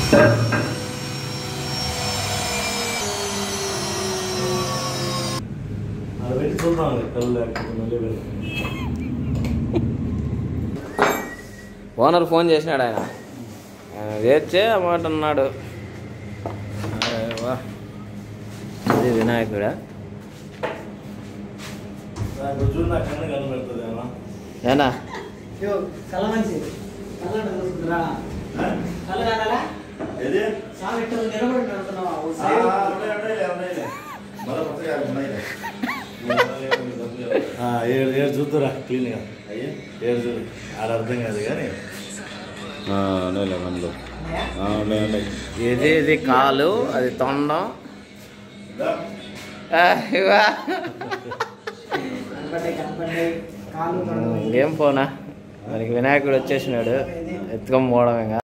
అది పెట్టి చూద్దాం కళ్ళు లేకపోతే మళ్ళీ పెడతాం ఓనర్ ఫోన్ చేసినాడు ఆయన ఆయన వేర్చే అన్నమాట అన్నాడు అరే వా ఇది వినాయకుడా నాకు చూడు నా కన్ను కనబడుతుంది ఏమన్నా ఏనా కళ్ళ మంచి కళ్ళ చూసుకుంటురా కళ్ళ కానాలా ఏది సార్ ఇట్లా నిలబడి నడుతున్నావా ఓ ఆ, సైడ్ ఉన్నాయి, ఉన్నాయి, ఉన్నాయి. మరో కొత్తగా ఉన్నాయి. ఆ, ఏడు ఏడు చూద్దురా క్లీన్గా అయ్యి ఏడు చూడు ఆడ అర్థం కాదు కానీ ఇది ఇది కాలు అది తొండం దా. ఆ, ఇవా. కనపడ్డాయి కనపడ్డాయి కాలు తొడలు. ఇంకేం పోనా మనకి వినాయకుడు వచ్చేసినాడు ఎత్తుకొని పోవడం ఇంకా